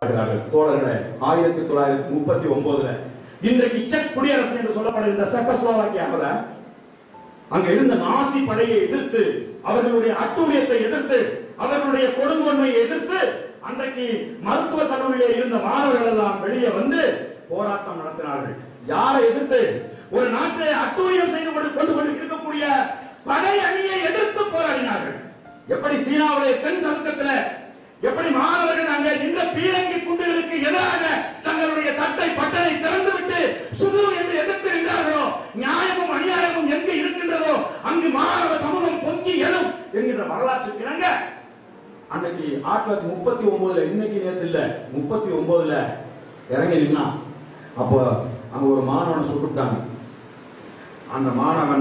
இருக்கிறார்கள். தோழர்களே ஆயிரத்தி தொள்ளாயிரத்தி முப்பத்தி ஒன்பதுல இன்றைக்கு செக் குடியரசு என்று சொல்லப்படுகின்ற செக்கஸ்லோவாக்கியாவில் அங்க இருந்த நாசி படையை எதிர்த்து அவர்களுடைய அட்டூழியத்தை எதிர்த்து அவர்களுடைய கொடுங்கொன்மையை எதிர்த்து அன்றைக்கு மருத்துவ கல்லூரியிலே இருந்த மாணவர்கள் எல்லாம் வெளியே வந்து போராட்டம் நடத்தினார்கள் யாரை எதிர்த்து ஒரு நாட்டிலே அட்டூழியம் செய்து கொண்டு கொண்டு கொண்டு இருக்கக்கூடிய படை அணியை எதிர்த்து போராடினார்கள் எப்படி சீனாவுடைய சென் சதுக்கத்துல எப்படி மாணவர்கள் அங்கே நின்ற பீரங்கி குண்டுகளுக்கு எதிராக தங்களுடைய சட்டை பட்டனை திறந்துவிட்டு சுது என்று எதிர்த்து நின்றார்களோ நியாயமும் அநியாயமும் எங்கு இருக்கின்றதோ அங்கு மாணவ சமூகம் பொங்கி எழும் என்கின்ற வரலாற்றுக்கு இணங்க அன்னைக்கு ஆயிரத்தி தொள்ளாயிரத்தி முப்பத்தி ஒன்பதுல இன்னைக்கு நேத்து இல்ல முப்பத்தி ஒன்பதுல இறங்கி நின்னா அப்போ அங்க ஒரு மாணவனை சுட்டுட்டாங்க அந்த மாணவன்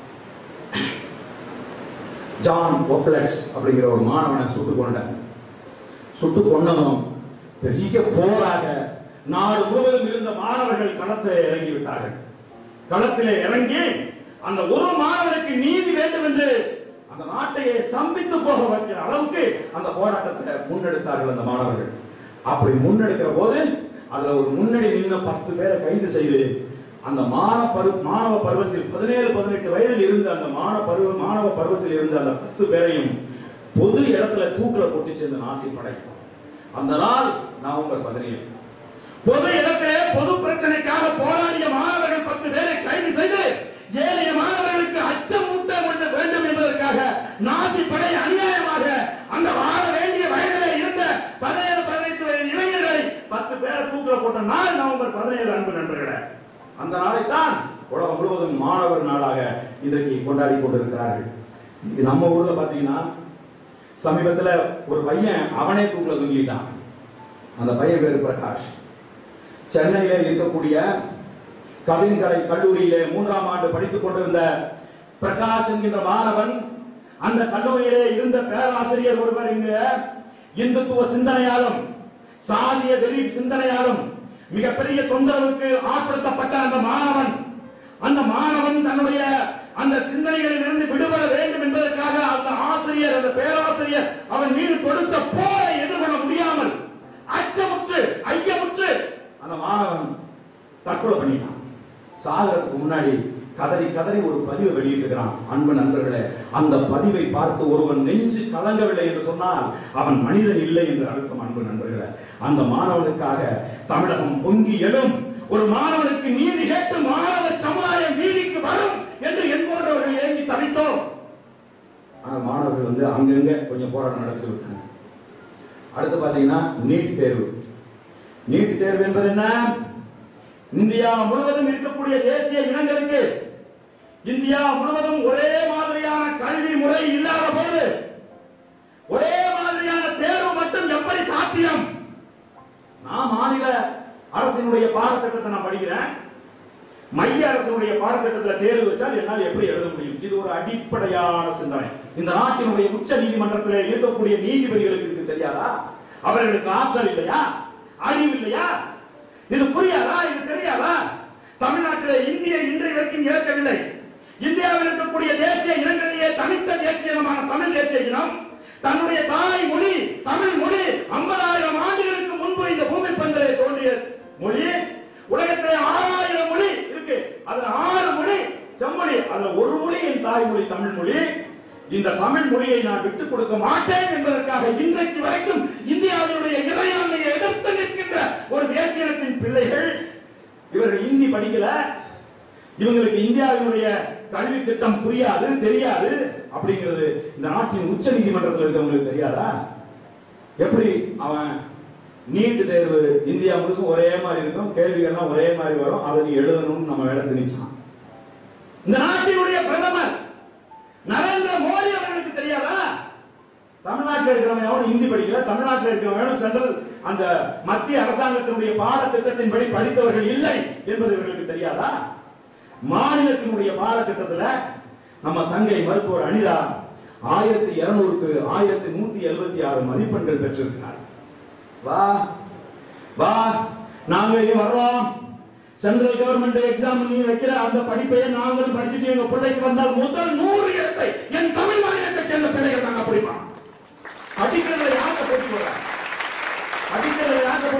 ஜான் ஒப்லெக்ஸ் அப்படிங்கிற ஒரு மாணவனை சுட்டு கொண்டாங்க சுட்டு கொண்டதும் பெரிய போராக நாடு முழுவதும் இருந்த மாணவர்கள் களத்திலே இறங்கி விட்டார்கள் களத்திலே இறங்கி அந்த ஒரு மாணவனுக்கு நீதி வேண்டும் என்று அந்த நாட்டையே ஸ்தம்பித்து போக வைக்கிற அளவுக்கு அந்த போராட்டத்தை முன்னெடுத்தார்கள் அந்த மாணவர்கள் அப்படி முன்னெடுக்கிற போது அதுல ஒரு முன்னணி நின்று பத்து பேரை கைது செய்து அந்த மாணவ பரு மாணவ பருவத்தில் பதினேழு பதினெட்டு வயதில் இருந்த அந்த மாணவ பருவ மாணவ பருவத்தில் இருந்த அந்த பத்து பேரையும் பொது இடத்துல தூக்கில போட்டு சேர்ந்த நாசி படை அந்த நாள் நவம்பர் பதினேழு பொது இடத்திலே பொது பிரச்சனைக்காக போராடிய மாணவர்கள் பத்து பேரை கைது செய்து ஏழைய மாணவர்களுக்கு அச்சம் ஊட்ட வேண்டும் வேண்டும் என்பதற்காக நாசி படை அநியாயமாக அந்த வாழ வேண்டிய வயதிலே இருந்த பதினேழு பதினைந்து வயது இளைஞர்களை பத்து பேரை தூக்கில போட்ட நாள் நவம்பர் பதினேழு அன்பு நண்பர்களே அந்த நாளை தான் உலகம் முழுவதும் மாணவர் நாளாக இன்றைக்கு கொண்டாடி கொண்டிருக்கிறார்கள் இன்னைக்கு நம்ம ஊர்ல பாத்தீங்கன்னா சமீபத்துல ஒரு பையன் அவனே தூக்கில தூங்கிட்டான் அந்த பையன் பேரு பிரகாஷ் சென்னையில இருக்கக்கூடிய கவின்கலை கல்லூரியிலே மூன்றாம் ஆண்டு படித்துக் கொண்டிருந்த பிரகாஷ் என்கின்ற மாணவன் அந்த கல்லூரியிலே இருந்த பேராசிரியர் ஒருவர் இங்கு இந்துத்துவ சிந்தனையாலும் சாதிய வெறி சிந்தனையாலும் மிகப்பெரிய தொந்தரவுக்கு ஆட்படுத்தப்பட்ட அந்த மாணவன் அந்த மாணவன் தன்னுடைய அந்த சிந்தனைகளில் இருந்து விடுபட வேண்டும் என்பதற்காக அந்த ஆசிரியர் அந்த பேராசிரியர் அவன் மீது தொடுத்த போரை எதிர்கொள்ள முடியாமல் அச்சமுற்று ஐயமுற்று அந்த மாணவன் தற்கொலை பண்ணிட்டான் சாகறதுக்கு முன்னாடி கதறி கதறி ஒரு பதிவை வெளியிட்டுகிறான் அன்பு நண்பர்களே அந்த பதிவை பார்த்து ஒருவன் நெஞ்சு கலங்கவில்லை என்று சொன்னால் அவன் மனிதன் இல்லை என்று அர்த்தம் அன்பு நண்பர்களே அந்த மாணவனுக்காக தமிழகம் பொங்கி எழும் ஒரு மாணவனுக்கு நீதி கேட்டு மாணவ சமுதாயம் நீதிக்கு வரும் என்று என்பவர்கள் ஏங்கி தவித்தோம் ஆனா மாணவர்கள் வந்து அங்கங்க கொஞ்சம் போராட்டம் நடத்திட்டு விட்டாங்க அடுத்து பாத்தீங்கன்னா நீட் தேர்வு நீட் தேர்வு என்பது என்ன இந்தியா முழுவதும் இருக்கக்கூடிய தேசிய இனங்களுக்கு இந்தியா முழுவதும் ஒரே மாதிரியான கல்வி முறை இல்லாத போது ஒரே மாதிரியான தேர்வு மட்டும் எப்படி சாத்தியம் நான் மாநில அரசினுடைய பாடத்திட்டத்தை நான் படிக்கிறேன் மைய அரசினுடைய பாடத்திட்டத்துல தேர்வு வச்சால் என்னால் எப்படி எழுத முடியும் இது ஒரு அடிப்படையான சிந்தனை இந்த நாட்டினுடைய உச்ச நீதிமன்றத்தில் இருக்கக்கூடிய நீதிபதிகளுக்கு இது தெரியாதா அவர்களுக்கு ஆற்றல் இல்லையா அறிவு இல்லையா இது புரியாதா இது தெரியாதா தமிழ்நாட்டிலே இந்திய இன்றைய வரைக்கும் ஏற்கவில்லை இந்தியாவில் இருக்கக்கூடிய தேசிய இனங்களிலேயே தனித்த தேசிய இனமான தமிழ் தேசிய இனம் தன்னுடைய தாய் மொழி தமிழ் மொழி ஐம்பதாயிரம் ஆண்டுகளுக்கு முன்பு இந்த பூமி பந்திலே தோன்றிய மொழி உலகத்திலே ஆறாயிரம் மொழி இருக்கு அதுல ஆறு மொழி செம்மொழி அதுல ஒரு மொழி என் தாய்மொழி தமிழ் மொழி இந்த தமிழ் மொழியை நான் விட்டுக் கொடுக்க மாட்டேன் என்பதற்காக இன்றைக்கு வரைக்கும் இந்தியாவினுடைய இறையாண்மையை எதிர்த்து நிற்கின்ற ஒரு தேசியத்தின் பிள்ளைகள் இவர்கள் இந்தி படிக்கல இவங்களுக்கு இந்தியாவினுடைய கல்வி திட்டம் புரியாது தெரியாது அப்படிங்கிறது இந்த நாட்டின் உச்ச நீதிமன்றத்தில் இருக்கவங்களுக்கு தெரியாதா எப்படி அவன் நீட் தேர்வு இந்தியா முழுசும் ஒரே மாதிரி இருக்கும் கேள்விகள்லாம் ஒரே மாதிரி வரும் அதை நீ எழுதணும்னு நம்ம வேலை திணிச்சான் இந்த நாட்டினுடைய பிரதமர் நரேந்திர மோடி அவர்களுக்கு தெரியாதா தமிழ்நாட்டில் இருக்கிறவன் எவனும் ஹிந்தி படிக்கல தமிழ்நாட்டில் இருக்கிறவன் எவனும் சென்ட்ரல் அந்த மத்திய அரசாங்கத்தினுடைய பாடத்திட்டத்தின்படி படித்தவர்கள் இல்லை என்பது இவர்களுக்கு தெரியாதா மாநிலத்தினுடைய பாடத்திட்டத்துல நம்ம தங்கை மருத்துவர் அனிதா ஆயிரத்தி இருநூறுக்கு ஆயிரத்தி நூத்தி எழுபத்தி ஆறு மதிப்பெண்கள் பெற்றிருக்கிறார் வா வா நாங்க இங்க வர்றோம் சென்ட்ரல் கவர்மெண்ட் எக்ஸாம் நீ வைக்கிற அந்த படிப்பையே நாங்களும் படிச்சுட்டு எங்க பிள்ளைக்கு வந்தால் முதல் நூறு இடத்தை என் தமிழ் மாநிலத்தை சேர்ந்த பிள்ளைகள் நாங்க படிப்போம் படிக்கிறதுல யாக்க போட்டி போடுற படிக்கிறதுல யாக்க போட்டி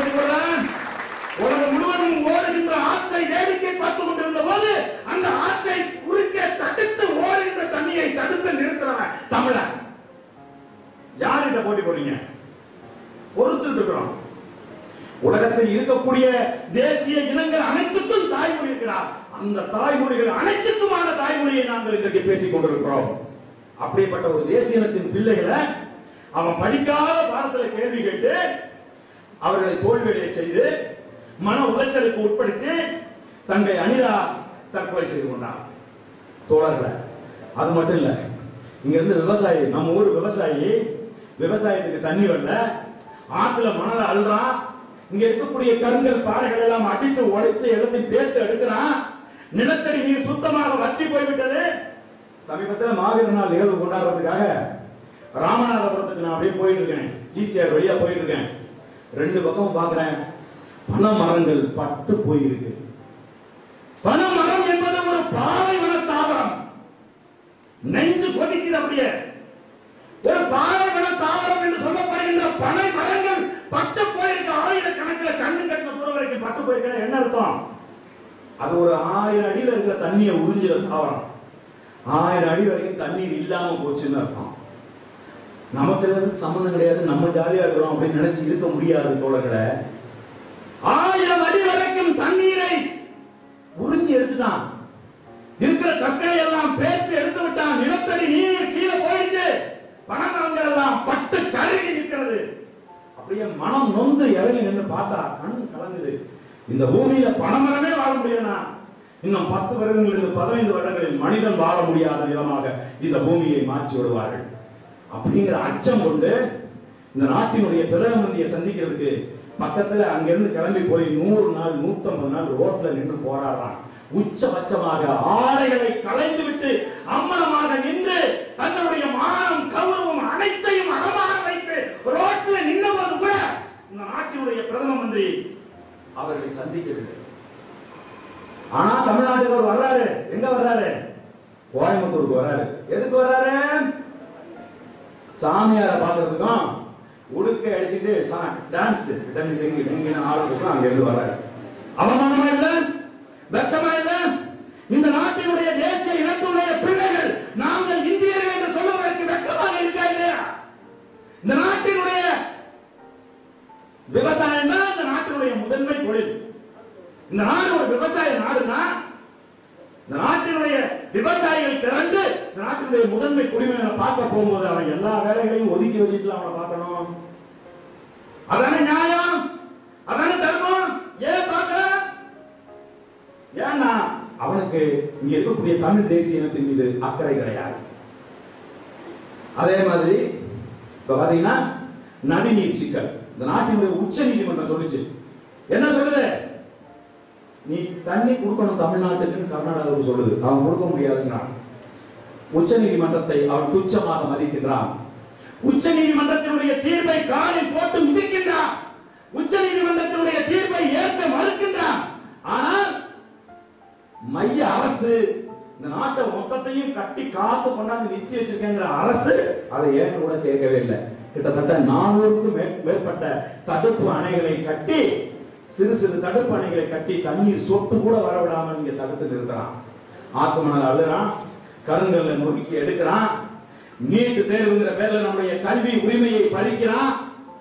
போட்டி போடுறீங்க பொறுத்துட்டு இருக்கிறோம் உலகத்தில் இருக்கக்கூடிய தேசிய இனங்கள் அனைத்துக்கும் தாய்மொழி இருக்கிறார் அந்த தாய்மொழிகள் அனைத்துக்குமான தாய்மொழியை நாங்கள் இன்றைக்கு பேசிக் கொண்டிருக்கிறோம் அப்படிப்பட்ட ஒரு தேசிய இனத்தின் பிள்ளைகளை அவன் படிக்காத பாரத்துல கேள்வி கேட்டு அவர்களை தோல்வியடைய செய்து மன உளைச்சலுக்கு உட்படுத்தி தங்கை அனிதா தற்கொலை செய்து கொண்டார் தோழர்களை அது மட்டும் இல்ல இங்க இருந்து விவசாயி நம்ம ஊர் விவசாயி விவசாயத்துக்கு தண்ணி வரல ஆத்துல மணல அள்ளுறான் இங்க இருக்கக்கூடிய கருங்கல் பாறைகள் எல்லாம் அடித்து உடைத்து எல்லாத்தையும் பேர்த்து எடுக்கிறான் நிலத்தடி நீர் சுத்தமாக வற்றி போய்விட்டது சமீபத்தில் மாவீர நாள் நிகழ்வு கொண்டாடுறதுக்காக ராமநாதபுரத்துக்கு நான் அப்படியே போயிட்டு இருக்கேன் ஈசிஆர் வழியா போயிட்டு இருக்கேன் ரெண்டு பக்கம் பார்க்கிறேன் பனை மரங்கள் பட்டு போயிருக்கு பனை மரம் என்பது ஒரு பாலைவன தாவரம் நெஞ்சு கொதிக்குது அப்படியே ஒரு பாலைவன தாவரம் என்று சொல்லப்படுகின்ற பனை மரங்கள் பட்டு போயிருக்க ஆயிரக்கணக்கில் கண்ணு கட்டின தூரம் வரைக்கும் பட்டு போயிருக்க என்ன அர்த்தம் அது ஒரு ஆயிரம் அடியில இருக்கிற தண்ணியை உறிஞ்சிற தாவரம் ஆயிரம் அடி வரைக்கும் தண்ணீர் இல்லாம போச்சுன்னு அர்த்தம் நமக்கு எதுவும் சம்பந்தம் கிடையாது நம்ம ஜாலியா இருக்கிறோம் அப்படின்னு நினைச்சு இருக்க முடியாது தோழர்களை ஆயிரம் அடி வரைக்கும் தண்ணீரை உறிஞ்சி எடுத்துட்டான் இருக்கிற கற்களை எல்லாம் பேர்த்து எடுத்து விட்டான் நிலத்தடி நீர் கீழே போயிடுச்சு பணமரங்கள் எல்லாம் பட்டு கருகி நிற்கிறது அப்படியே மனம் நொந்து இறங்கி நின்று பார்த்தா கண் கலங்குது இந்த பூமியில பணமரமே வாழ முடியலனா இன்னும் பத்து வருடங்களிலிருந்து பதினைந்து வருடங்களில் மனிதன் வாழ முடியாத நிலமாக இந்த பூமியை மாற்றி விடுவார்கள் அப்படிங்கிற அச்சம் கொண்டு இந்த நாட்டினுடைய பிரதம மந்திரியை சந்திக்கிறதுக்கு பக்கத்துல அங்கிருந்து கிளம்பி போய் நூறு நாள் நூத்தம்பது நாள் ரோட்ல நின்று போராடுறான் உச்சபட்சமாக ஆடைகளை களைந்து விட்டு அம்மனமாக நின்று தங்களுடைய மானம் கௌரவம் அனைத்தையும் அடமாக வைத்து ரோட்ல நின்னபோது கூட இந்த நாட்டினுடைய பிரதம மந்திரி அவர்களை சந்திக்கவில்லை ஆனா தமிழ்நாட்டுக்கு அவர் வர்றாரு எங்க வர்றாரு கோயம்புத்தூருக்கு வர்றாரு எதுக்கு வர்றாரு சாமியாரை பார்க்கறதுக்கும் உடுக்க அடிச்சுட்டு டான்ஸ் டங்கு டங்கு டங்குன்னு ஆடுறதுக்கும் அங்க இருந்து வர்றாரு அவமானமா இல்ல வெக்கமா இல்ல இந்த நாட்டினுடைய தேசிய இனத்துடைய பிள்ளைகள் நாங்கள் இந்தியர்கள் என்று சொல்லுவதற்கு வெக்கமாக இருக்கா இல்லையா இந்த நாட்டினுடைய விவசாயம் தான் இந்த நாட்டினுடைய முதன்மை தொழில் இந்த நாடு ஒரு விவசாய நாடுனா இந்த நாட்டினுடைய விவசாயிகள் திரண்டு இந்த நாட்டினுடைய முதன்மை குடிமையை பார்க்க போகும்போது அவன் எல்லா வேலைகளையும் ஒதுக்கி வச்சுட்டு அவனை பார்க்கணும் அதானே நியாயம் அதானே தர்மம் ஏன் பார்க்க ஏன்னா அவனுக்கு இங்க இருக்கக்கூடிய தமிழ் தேசிய இனத்தின் மீது அக்கறை கிடையாது அதே மாதிரி இப்ப பாத்தீங்கன்னா நதிநீர் சிக்கல் இந்த நாட்டினுடைய உச்ச நீதிமன்றம் சொல்லுச்சு என்ன சொல்லுது நீ தண்ணி கொடுக்கணும் தமிழ்நாட்டுக்குன்னு கர்நாடகாவுக்கு சொல்லுது அவன் கொடுக்க முடியாதுங்கிறான் உச்ச நீதிமன்றத்தை அவன் துச்சமாக மதிக்கின்றான் உச்ச நீதிமன்றத்தினுடைய தீர்ப்பை காலில் போட்டு மிதிக்கின்றான் உச்ச நீதிமன்றத்தினுடைய தீர்ப்பை ஏற்க மறுக்கின்றான் ஆனால் மைய அரசு இந்த நாட்டை மொத்தத்தையும் கட்டி காத்து கொண்டாந்து நிறுத்தி வச்சிருக்கேங்கிற அரசு அதை ஏன்னு கூட கேட்கவே இல்லை கிட்டத்தட்ட நானூறுக்கும் மே- மேற்பட்ட தடுப்பு அணைகளை கட்டி சிறு சிறு தடுப்பு அணைகளை கட்டி தண்ணீர் சொட்டு கூட வரவிடாம இங்க தடுத்து நிறுத்துறான் ஆத்து மணல் அள்ளுறான் கருங்கல்ல நொறுக்கி எடுக்கிறான் நீட்டு தேர்வுங்கிற பேர்ல நம்முடைய கல்வி உரிமையை பறிக்கிறான்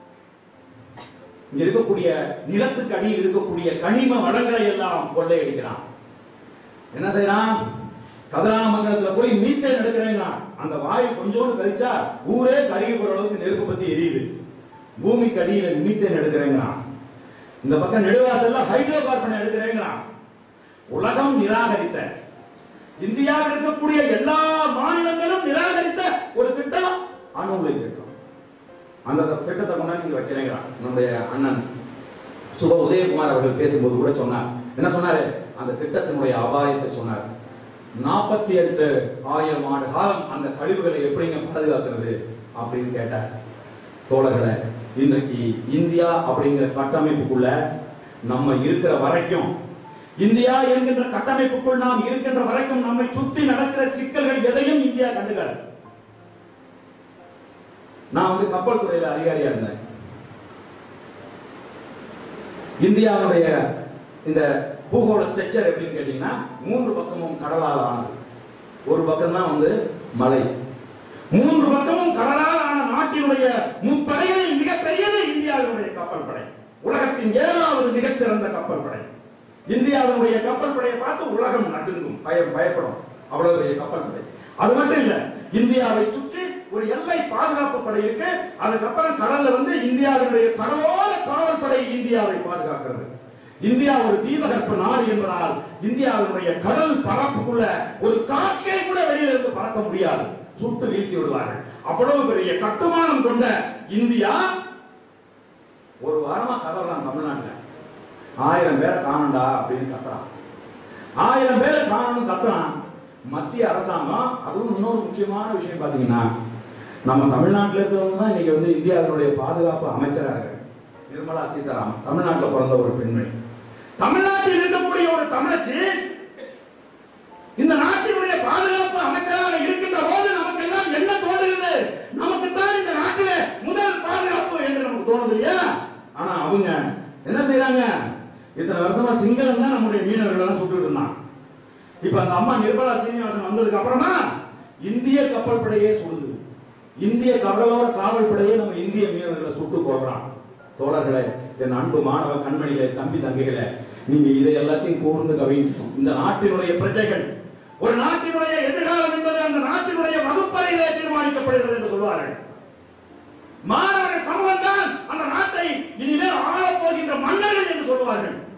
இங்க இருக்கக்கூடிய நிலத்துக்கு அடியில் இருக்கக்கூடிய கனிம வளங்களை எல்லாம் கொள்ளையடிக்கிறான் என்ன செய்யறான் கதிராமங்கலத்துல போய் மீத்தேன் எடுக்கிறேங்கிறான் அந்த வாயு கொஞ்சோண்டு கழிச்சா ஊரே கருகி போற அளவுக்கு நெருப்பு பத்தி எரியுது பூமிக்கு அடியில மீத்தேன் எடுக்கிறேங்கிறான் இந்த பக்கம் நெடுவாசல்ல ஹைட்ரோ கார்பன் எடுக்கிறேங்கிறான் உலகம் நிராகரித்த இந்தியாவில் இருக்கக்கூடிய எல்லா மாநிலங்களும் நிராகரித்த ஒரு திட்டம் அணு உலை திட்டம் அந்த திட்டத்தை கொண்டாந்து இங்க வைக்கிறேங்கிறான் நம்முடைய அண்ணன் சுப உதயகுமார் அவர்கள் பேசும்போது கூட சொன்னார் என்ன சொன்னாரு அந்த திட்டத்தினுடைய அபாயத்தை சொன்னார் நாற்பத்தி எட்டு ஆயிரம் ஆண்டு காலம் அந்த கழிவுகளை எப்படிங்க பாதுகாக்கிறது அப்படின்னு கேட்டார் தோழர்களே இன்றைக்கு இந்தியா அப்படிங்கிற கட்டமைப்புக்குள்ள நம்ம இருக்கிற வரைக்கும் இந்தியா என்கின்ற கட்டமைப்புக்குள் நாம் இருக்கின்ற வரைக்கும் நம்மை சுத்தி நடக்கிற சிக்கல்கள் எதையும் இந்தியா கண்டுக்காது நான் வந்து கப்பல் துறையில அதிகாரியா இருந்தேன் இந்தியாவுடைய இந்த பூகோள ஸ்ட்ரக்சர் எப்படின்னு கேட்டீங்கன்னா மூன்று பக்கமும் கடலால் ஆனது ஒரு பக்கம் தான் வந்து மலை மூன்று பக்கமும் கடலால் ஆன நாட்டினுடைய முப்ப கப்பல் படை உலகத்தின் ஏழாவது மிகச்சிறந்த கப்பல் படை இந்தியாவினுடைய கப்பல் படையை பார்த்து உலகம் நடுங்கும் பயம் பயப்படும் அவ்வளவு பெரிய கப்பல் படை அது மட்டும் இல்ல இந்தியாவை சுற்றி ஒரு எல்லை பாதுகாப்பு படை இருக்கு அதுக்கப்புறம் கடல்ல வந்து இந்தியாவினுடைய கடலோர காவல் படை இந்தியாவை பாதுகாக்கிறது இந்தியா ஒரு தீபகற்ப நாடு என்பதால் இந்தியாவினுடைய கடல் பரப்புக்குள்ள ஒரு காக்கை கூட வெளியில இருந்து பறக்க முடியாது சுட்டு வீழ்த்தி விடுவார்கள் அவ்வளவு பெரிய கட்டுமானம் கொண்ட இந்தியா ஒரு வாரமா கதறான் தமிழ்நாட்டுல ஆயிரம் பேரை காணண்டா அப்படின்னு கத்துறான் ஆயிரம் பேரை காணணும் கத்துறான் மத்திய அரசாங்கம் அதுவும் இன்னொரு முக்கியமான விஷயம் பாத்தீங்கன்னா நம்ம தமிழ்நாட்டில் இருக்கிறவங்க தான் இன்னைக்கு வந்து இந்தியாவினுடைய பாதுகாப்பு அமைச்சராக இருக்காங்க நிர்மலா சீதாராமன் தமிழ்நாட்டில் பிறந்த ஒரு பெண்மணி தமிழ்நாட்டில் இருக்கக்கூடிய ஒரு தமிழச்சி இந்த நாட்டினுடைய பாதுகாப்பு அமைச்சராக இருக்கின்ற போது நமக்கு எல்லாம் என்ன தோன்றுகிறது நமக்கு தான் இந்த நாட்டில முதல் பாதுகாப்பு என்று நமக்கு தோணுது இல்லையா ஆனா அவங்க என்ன செய்றாங்க இத்தனை வருஷமா சிங்களம் தான் நம்முடைய மீனவர்கள் எல்லாம் சுட்டுட்டு இருந்தான் இப்ப அந்த அம்மா நிர்மலா சீனிவாசன் வந்ததுக்கு அப்புறமா இந்திய கப்பல் படையே சுடுது இந்திய கடலோர காவல் படையே நம்ம இந்திய மீனவர்களை சுட்டு கொள்றான் தோழர்களே என் அன்பு மாணவ கண்மணிகளே தம்பி தம்பிகளே நீங்க இதை எல்லாத்தையும் கூர்ந்து கவனிக்கணும் இந்த நாட்டினுடைய பிரஜைகள் ஒரு நாட்டினுடைய எதிர்காலம் என்பது அந்த நாட்டினுடைய வகுப்பறையிலே தீர்மானிக்கப்படுகிறது என்று சொல்வார்கள் மாணவர்கள் சமூகம் தான் அந்த நாட்டை இனிமேல் ஆளப் போகின்ற மன்னர்கள் என்று சொல்வார்கள்